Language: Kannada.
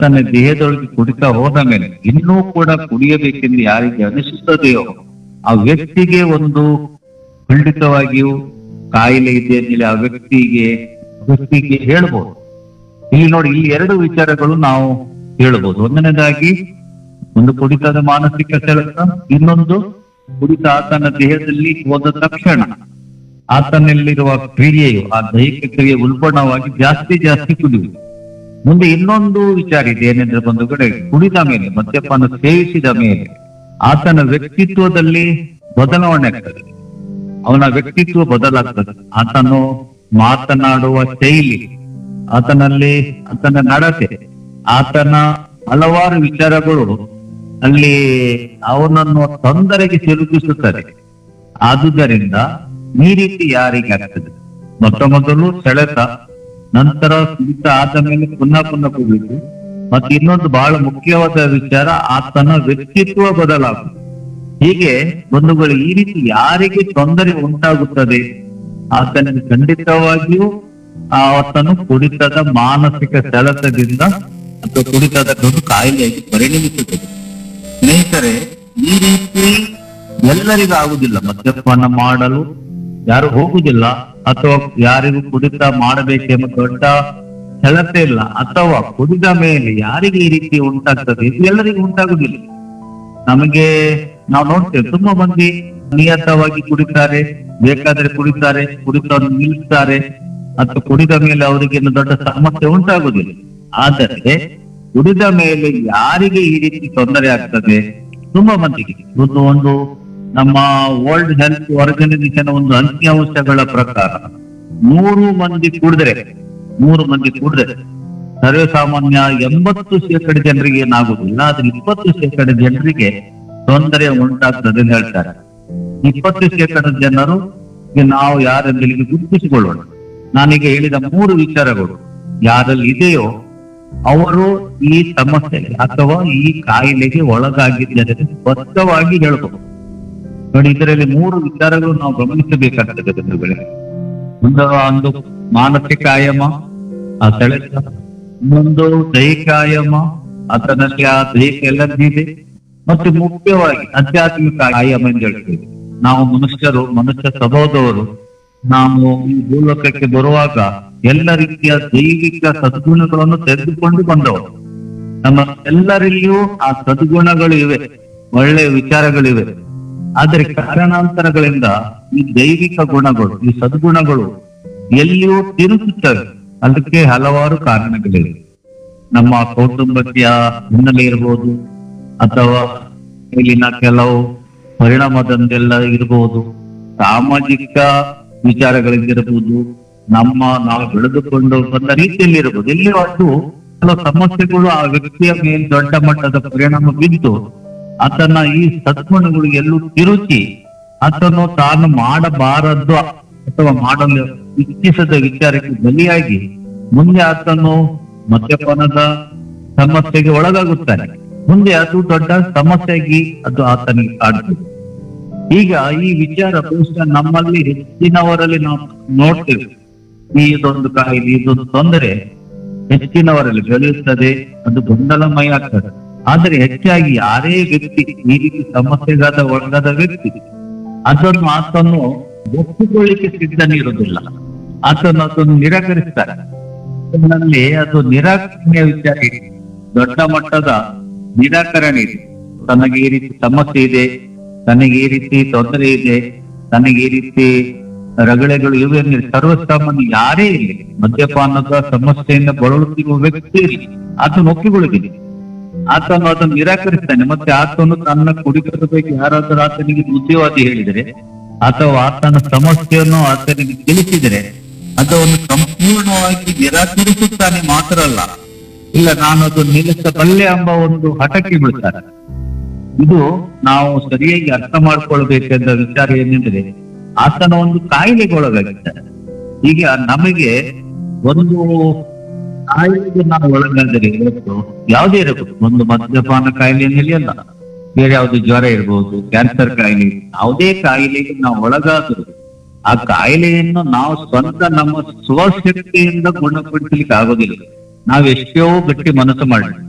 ಆತನ ದೇಹದೊಳಗೆ ಕುಡಿತಾ ಹೋದ ಮೇಲೆ ಇನ್ನೂ ಕೂಡ ಕುಡಿಯಬೇಕೆಂದು ಯಾರಿಗೆ ಅನಿಸುತ್ತದೆಯೋ ಆ ವ್ಯಕ್ತಿಗೆ ಒಂದು ಖಂಡಿತವಾಗಿಯೂ ಕಾಯಿಲೆ ಇದೆ ಅಂತೇಳಿ ಆ ವ್ಯಕ್ತಿಗೆ ವ್ಯಕ್ತಿಗೆ ಹೇಳ್ಬೋದು ಇಲ್ಲಿ ನೋಡಿ ಇಲ್ಲಿ ಎರಡು ವಿಚಾರಗಳು ನಾವು ಹೇಳ್ಬೋದು ಒಂದನೇದಾಗಿ ಒಂದು ಕುಡಿತದ ಮಾನಸಿಕ ಸೆಳೆತ ಇನ್ನೊಂದು ಕುಡಿತ ಆತನ ದೇಹದಲ್ಲಿ ಹೋದ ತಕ್ಷಣ ಆತನಲ್ಲಿರುವ ಕ್ರಿಯೆಯು ಆ ದೈಹಿಕ ಕ್ರಿಯೆ ಉಲ್ಬಣವಾಗಿ ಜಾಸ್ತಿ ಜಾಸ್ತಿ ಕುಡಿಯುವುದು ಮುಂದೆ ಇನ್ನೊಂದು ವಿಚಾರ ಇದೆ ಏನೆಂದ್ರೆ ಬಂದು ಕಡೆ ಕುಡಿದ ಮೇಲೆ ಮದ್ಯಪಾನ ಸೇವಿಸಿದ ಮೇಲೆ ಆತನ ವ್ಯಕ್ತಿತ್ವದಲ್ಲಿ ಬದಲಾವಣೆ ಆಗ್ತದೆ ಅವನ ವ್ಯಕ್ತಿತ್ವ ಬದಲಾಗ್ತದೆ ಆತನು ಮಾತನಾಡುವ ಶೈಲಿ ಆತನಲ್ಲಿ ಆತನ ನಡತೆ ಆತನ ಹಲವಾರು ವಿಚಾರಗಳು ಅಲ್ಲಿ ಅವನನ್ನು ತೊಂದರೆಗೆ ಸಿಲುಕಿಸುತ್ತದೆ ಆದುದರಿಂದ ಈ ರೀತಿ ಯಾರಿಗೆ ಆಗ್ತದೆ ಮೊಟ್ಟ ಮೊದಲು ಸೆಳೆತ ನಂತರ ಕುಡಿತ ಆದ ಮೇಲೆ ಪುನಃ ಪುನಃ ಕುಡಿದು ಮತ್ತೆ ಇನ್ನೊಂದು ಬಹಳ ಮುಖ್ಯವಾದ ವಿಚಾರ ಆತನ ವ್ಯಕ್ತಿತ್ವ ಬದಲಾಗುವುದು ಹೀಗೆ ಬಂಧುಗಳು ಈ ರೀತಿ ಯಾರಿಗೆ ತೊಂದರೆ ಉಂಟಾಗುತ್ತದೆ ಆತನಿಗೆ ಖಂಡಿತವಾಗಿಯೂ ಆತನು ಕುಡಿತದ ಮಾನಸಿಕ ಸೆಳೆತದಿಂದ ಅಥವಾ ಕುಡಿತದ ಒಂದು ಕಾಯಿಲೆಯಾಗಿ ಪರಿಣಮಿಸುತ್ತದೆ ಸ್ನೇಹಿತರೆ ಈ ರೀತಿ ಎಲ್ಲರಿಗೂ ಆಗುದಿಲ್ಲ ಮದ್ಯಪಾನ ಮಾಡಲು ಯಾರು ಹೋಗುದಿಲ್ಲ ಅಥವಾ ಯಾರಿಗೂ ಕುಡಿತ ಮಾಡಬೇಕೆಂಬ ದೊಡ್ಡ ಸೆಳೆತ ಇಲ್ಲ ಅಥವಾ ಕುಡಿದ ಮೇಲೆ ಯಾರಿಗೆ ಈ ರೀತಿ ಉಂಟಾಗ್ತದೆ ಇದು ಎಲ್ಲರಿಗೂ ಉಂಟಾಗುದಿಲ್ಲ ನಮಗೆ ನಾವು ನೋಡ್ತೇವೆ ತುಂಬಾ ಮಂದಿ ನಿಯತವಾಗಿ ಕುಡಿತಾರೆ ಬೇಕಾದ್ರೆ ಕುಡಿತಾರೆ ಕುಡಿತವನ್ನು ನಿಲ್ಲಿಸ್ತಾರೆ ಅಥವಾ ಕುಡಿದ ಮೇಲೆ ಅವರಿಗೆ ಏನು ದೊಡ್ಡ ಸಮಸ್ಯೆ ಉಂಟಾಗುದಿಲ್ಲ ಆದರೆ ಕುಡಿದ ಮೇಲೆ ಯಾರಿಗೆ ಈ ರೀತಿ ತೊಂದರೆ ಆಗ್ತದೆ ತುಂಬಾ ಮಂದಿಗೆ ಒಂದು ಒಂದು ನಮ್ಮ ವರ್ಲ್ಡ್ ಹೆಲ್ತ್ ಆರ್ಗನೈಸೇಷನ್ ಒಂದು ಅಂಕಿಅಂಶಗಳ ಪ್ರಕಾರ ನೂರು ಮಂದಿ ಕುಡಿದ್ರೆ ನೂರು ಮಂದಿ ಕುಡಿದ್ರೆ ಸರ್ವೇ ಸಾಮಾನ್ಯ ಎಂಬತ್ತು ಶೇಕಡ ಜನರಿಗೆ ಏನಾಗುದಿಲ್ಲ ಆದ್ರೆ ಇಪ್ಪತ್ತು ಶೇಕಡ ಜನರಿಗೆ ತೊಂದರೆ ಉಂಟಾಗ್ತದೆ ಅಂತ ಹೇಳ್ತಾರೆ ಇಪ್ಪತ್ತು ಶೇಕಡ ಜನರು ಗೆ ನಾವು ಯಾರೆಂದು ಇಲ್ಲಿಗೆ ಗುರುತಿಸಿಕೊಳ್ಳೋಣ ನಾನೀಗ ಹೇಳಿದ ಮೂರು ವಿಚಾರಗಳು ಯಾರಲ್ಲಿ ಇದೆಯೋ ಅವರು ಈ ಸಮಸ್ಯೆಗೆ ಅಥವಾ ಈ ಕಾಯಿಲೆಗೆ ಒಳಗಾಗಿದ್ದಾರೆ ಅಂತ ಸ್ಪಷ್ಟವಾಗಿ ಹೇಳ್ಬೋದು ನೋಡಿ ಇದರಲ್ಲಿ ಮೂರು ವಿಚಾರಗಳು ನಾವು ಗಮನಿಸಬೇಕಾಗ್ತದೆ ಬಂಧುಗಳೇ ಒಂದು ಒಂದು ಮಾನಸಿಕ ಆಯಾಮ ಆ ಸೆಳೆತ ಇನ್ನೊಂದು ದೈಹಿಕ ಆಯಾಮ ಆತನಲ್ಲಿ ಆ ದೈಹಿಕ ಎಲರ್ಜಿ ಇದೆ ಮತ್ತು ಮುಖ್ಯವಾಗಿ ಆಧ್ಯಾತ್ಮಿಕ ಆಯಾಮ ಎಂದು ಹೇಳ್ತೇವೆ ನಾವು ಮನುಷ್ಯರು ಮನುಷ್ಯ ಸ್ವಭಾವದವರು ನಾವು ಈ ಭೂಲೋಕಕ್ಕೆ ಬರುವಾಗ ಎಲ್ಲ ರೀತಿಯ ದೈವಿಕ ಸದ್ಗುಣಗಳನ್ನು ತೆಗೆದುಕೊಂಡು ಬಂದವರು ನಮ್ಮ ಎಲ್ಲರಲ್ಲಿಯೂ ಆ ಸದ್ಗುಣಗಳು ಇವೆ ಒಳ್ಳೆಯ ವಿಚಾರಗಳಿವೆ ಆದರೆ ಕಾರಣಾಂತರಗಳಿಂದ ಈ ದೈವಿಕ ಗುಣಗಳು ಈ ಸದ್ಗುಣಗಳು ಎಲ್ಲಿಯೂ ತಿರುಗುತ್ತವೆ ಅದಕ್ಕೆ ಹಲವಾರು ಕಾರಣಗಳಿವೆ ನಮ್ಮ ಕೌಟುಂಬಕ್ಕಿಯ ಹಿನ್ನೆಲೆ ಇರ್ಬೋದು ಅಥವಾ ಇಲ್ಲಿನ ಕೆಲವು ಪರಿಣಾಮದಂದೆಲ್ಲ ಇರಬಹುದು ಸಾಮಾಜಿಕ ವಿಚಾರಗಳಿಗಿರಬಹುದು ನಮ್ಮ ನಾವು ಬೆಳೆದುಕೊಂಡು ಬಂದ ರೀತಿಯಲ್ಲಿ ಇರಬಹುದು ಎಲ್ಲಿಯೂ ಅದು ಕೆಲವು ಸಮಸ್ಯೆಗಳು ಆ ವ್ಯಕ್ತಿಯ ಮೇಲೆ ದೊಡ್ಡ ಮಟ್ಟದ ಪರಿಣಾಮ ಬಿದ್ದು ಆತನ ಈ ಸದ್ಗುಣಗಳು ಎಲ್ಲೂ ತಿರುಚಿ ಆತನು ತಾನು ಮಾಡಬಾರದು ಅಥವಾ ಮಾಡಲು ಇಚ್ಛಿಸದ ವಿಚಾರಕ್ಕೆ ಬಲಿಯಾಗಿ ಮುಂದೆ ಆತನು ಮದ್ಯಪಾನದ ಸಮಸ್ಯೆಗೆ ಒಳಗಾಗುತ್ತಾನೆ ಮುಂದೆ ಅದು ದೊಡ್ಡ ಸಮಸ್ಯೆಯಾಗಿ ಅದು ಆತನಿಗೆ ಕಾಡ್ತದೆ ಈಗ ಈ ವಿಚಾರ ಬಹುಶಃ ನಮ್ಮಲ್ಲಿ ಹೆಚ್ಚಿನವರಲ್ಲಿ ನಾವು ನೋಡ್ತೇವೆ ಈ ಇದೊಂದು ಕಾಯಿಲೆ ಇದೊಂದು ತೊಂದರೆ ಹೆಚ್ಚಿನವರಲ್ಲಿ ಬೆಳೆಯುತ್ತದೆ ಅದು ಗೊಂದಲಮಯ ಆಗ್ತದೆ ಆದರೆ ಹೆಚ್ಚಾಗಿ ಯಾರೇ ವ್ಯಕ್ತಿ ಈ ರೀತಿ ಸಮಸ್ಯೆಗಾದ ಒಳಗಾದ ವ್ಯಕ್ತಿ ಅದನ್ನು ಆತನು ಒಪ್ಪಿಕೊಳ್ಳಿಕ್ಕೆ ಸಿದ್ಧನಿರುವುದಿಲ್ಲ ಆತನು ಅದನ್ನು ನಿರಾಕರಿಸ್ತಾರೆ ನಲ್ಲಿ ಅದು ನಿರಾಕರಣೆಯ ವಿಚಾರ ಇದೆ ದೊಡ್ಡ ಮಟ್ಟದ ನಿರಾಕರಣೆ ಇದೆ ತನಗೆ ಈ ರೀತಿ ಸಮಸ್ಯೆ ಇದೆ ತನಗೆ ಈ ರೀತಿ ತೊಂದರೆ ಇದೆ ತನಗೆ ಈ ರೀತಿ ರಗಳೆಗಳು ಇವೆ ಅಂದ್ರೆ ಸರ್ವಸಾಮಾನ್ಯ ಯಾರೇ ಇರಲಿ ಮದ್ಯಪಾನದ ಸಮಸ್ಯೆಯಿಂದ ಬಳಲುತ್ತಿರುವ ವ್ಯಕ್ತಿ ಇರಲಿ ಆತನು ಒಪ್ಪಿಕೊಳ್ಳುತ್ತಿದೆ ಆತನು ಅದನ್ನು ನಿರಾಕರಿಸ್ತಾನೆ ಮತ್ತೆ ಆತನು ತನ್ನ ಕುಡಿತದ ಬಗ್ಗೆ ಯಾರಾದರೂ ಆತನಿಗೆ ಬುದ್ಧಿವಾದಿ ಹೇಳಿದರೆ ಅಥವಾ ಆತನ ಸಮಸ್ಯೆಯನ್ನು ಆತನಿಗೆ ತಿಳಿಸಿದರೆ ಅದನ್ನು ಸಂಪೂರ್ಣವಾಗಿ ನಿರಾಕರಿಸುತ್ತಾನೆ ಮಾತ್ರ ಅಲ್ಲ ಇಲ್ಲ ನಾನು ಅದು ನಿಲ್ಲಿಸಬಲ್ಲೆ ಎಂಬ ಒಂದು ಹಠಕ್ಕೆ ಬೀಳ್ತಾರೆ ಇದು ನಾವು ಸರಿಯಾಗಿ ಅರ್ಥ ಮಾಡ್ಕೊಳ್ಬೇಕಾದ ವಿಚಾರ ಏನೆಂದ್ರೆ ಆತನ ಒಂದು ಕಾಯಿಲೆಗೆ ಒಳಗಾಗಿದ್ದಾರೆ ಈಗ ನಮಗೆ ಒಂದು ಕಾಯಿಲೆಗೆ ನಾವು ಒಳಗಾದರೆ ಇವತ್ತು ಯಾವುದೇ ಇರಬಹುದು ಒಂದು ಮದ್ಯಪಾನ ಕಾಯಿಲೆಯಲ್ಲಿ ಅಲ್ಲ ಬೇರೆ ಯಾವ್ದು ಜ್ವರ ಇರಬಹುದು ಕ್ಯಾನ್ಸರ್ ಕಾಯಿಲೆ ಯಾವುದೇ ಕಾಯಿಲೆಗೆ ನಾವು ಒಳಗಾದರೂ ಆ ಕಾಯಿಲೆಯನ್ನು ನಾವು ಸ್ವಂತ ನಮ್ಮ ಸ್ವಶಕ್ತಿಯಿಂದ ಗುಣಪಡಿಸಲಿಕ್ಕೆ ಆಗೋದಿಲ್ಲ ನಾವು ಎಷ್ಟೋ ಗಟ್ಟಿ ಮನಸ್ಸು ಮಾಡಿ